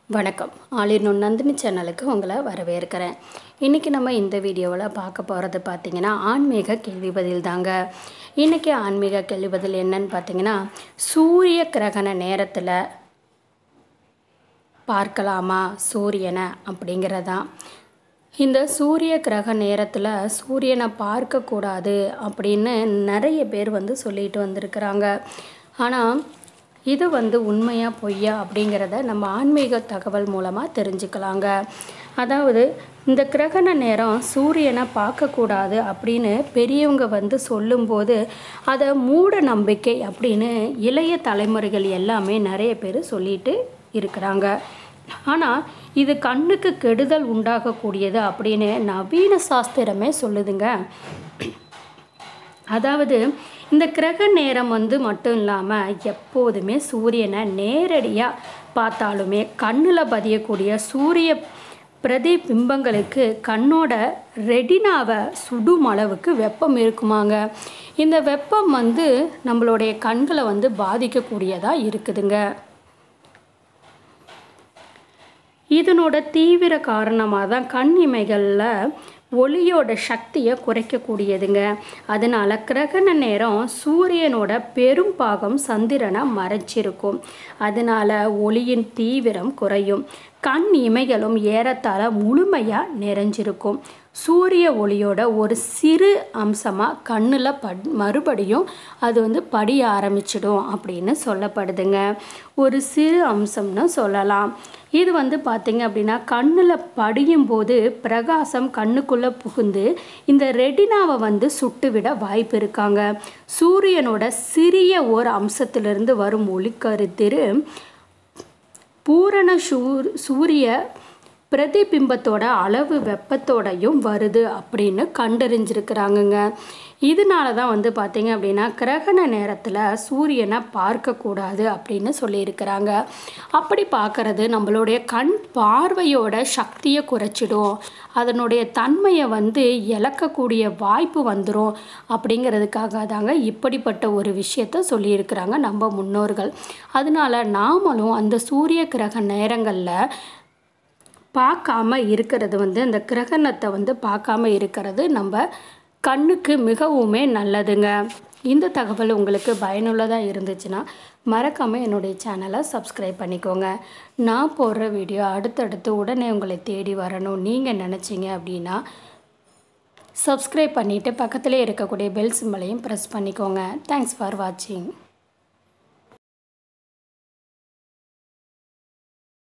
வணக்கம் ஆளிர்னு நந்தினி சேனலுக்கு உங்களை வரவேற்கிறேன் இன்றைக்கி நம்ம இந்த வீடியோவில் பார்க்க போகிறது பார்த்திங்கன்னா ஆன்மீக கேள்வி பதில் தாங்க இன்றைக்கி ஆன்மீக கேள்வி பதில் என்னன்னு பார்த்தீங்கன்னா சூரிய கிரகண நேரத்தில் பார்க்கலாமா சூரியனை அப்படிங்கிறதான் இந்த சூரிய கிரக நேரத்தில் சூரியனை பார்க்கக்கூடாது அப்படின்னு நிறைய பேர் வந்து சொல்லிட்டு வந்திருக்கிறாங்க ஆனால் இது வந்து உண்மையா பொய்யா அப்படிங்கிறத நம்ம ஆன்மீக தகவல் மூலமாக தெரிஞ்சுக்கலாங்க அதாவது இந்த கிரகண நேரம் சூரியனை பார்க்கக்கூடாது அப்படின்னு பெரியவங்க வந்து சொல்லும்போது அதை மூட நம்பிக்கை அப்படின்னு இளைய தலைமுறைகள் எல்லாமே நிறைய பேர் சொல்லிட்டு இருக்கிறாங்க ஆனால் இது கண்ணுக்கு கெடுதல் உண்டாகக்கூடியது அப்படின்னு நவீன சாஸ்திரமே சொல்லுதுங்க அதாவது இந்த கிரக நேரம் வந்து மட்டும் இல்லாமல் எப்போதுமே சூரியனை நேரடியாக பார்த்தாலுமே கண்ணில் பதியக்கூடிய சூரிய பிரதிபிம்பங்களுக்கு கண்ணோட ரெடினாவை சுடும் அளவுக்கு வெப்பம் இருக்குமாங்க இந்த வெப்பம் வந்து நம்மளுடைய கண்களை வந்து பாதிக்கக்கூடியதாக இருக்குதுங்க இதனோட தீவிர காரணமாக தான் கண் இமைகளில் ஒளியோட சக்தியை குறைக்கக்கூடியதுங்க அதனால கிரகண நேரம் சூரியனோட பெரும் பாகம் சந்திரனை மறைச்சிருக்கும் அதனால ஒளியின் தீவிரம் குறையும் கண் இமைகளும் ஏறத்தாழ முழுமையாக நிறைஞ்சிருக்கும் சூரிய ஒளியோட ஒரு சிறு அம்சமாக கண்ணில் பட் மறுபடியும் அது வந்து படிய ஆரம்பிச்சிடும் அப்படின்னு சொல்லப்படுதுங்க ஒரு சிறு அம்சம்னு சொல்லலாம் இது வந்து பார்த்திங்க அப்படின்னா கண்ணில் படியும் போது பிரகாசம் கண்ணுக்குள்ளே புகுந்து இந்த ரெட்டினாவை வந்து சுட்டுவிட வாய்ப்பு இருக்காங்க சூரியனோட சிறிய ஒரு அம்சத்திலிருந்து வரும் ஒளிக்கருத்திரு பூரண சூர் சூரிய பிரதிபிம்பத்தோட அளவு வெப்பத்தோடையும் வருது அப்படின்னு கண்டறிஞ்சிருக்கிறாங்கங்க இதனால தான் வந்து பார்த்திங்க அப்படின்னா கிரகண நேரத்தில் சூரியனை பார்க்கக்கூடாது அப்படின்னு சொல்லியிருக்கிறாங்க அப்படி பார்க்கறது நம்மளுடைய கண் பார்வையோட சக்தியை குறைச்சிடும் அதனுடைய தன்மையை வந்து இழக்கக்கூடிய வாய்ப்பு வந்துடும் அப்படிங்கிறதுக்காக தாங்க இப்படிப்பட்ட ஒரு விஷயத்த சொல்லியிருக்கிறாங்க நம்ம முன்னோர்கள் அதனால நாமளும் அந்த சூரிய கிரக நேரங்களில் பார்க்காம இருக்கிறது வந்து அந்த கிரகணத்தை வந்து பார்க்காம இருக்கிறது நம்ம கண்ணுக்கு மிகவுமே நல்லதுங்க இந்த தகவல் உங்களுக்கு பயனுள்ளதாக இருந்துச்சுன்னா மறக்காமல் என்னுடைய சேனலை சப்ஸ்கிரைப் பண்ணிக்கோங்க நான் போடுற வீடியோ அடுத்தடுத்து உடனே உங்களை தேடி வரணும் நீங்கள் நினச்சிங்க அப்படின்னா சப்ஸ்கிரைப் பண்ணிவிட்டு பக்கத்திலே இருக்கக்கூடிய பெல் சிம்பளையும் ப்ரெஸ் பண்ணிக்கோங்க தேங்க்ஸ் ஃபார் வாட்சிங்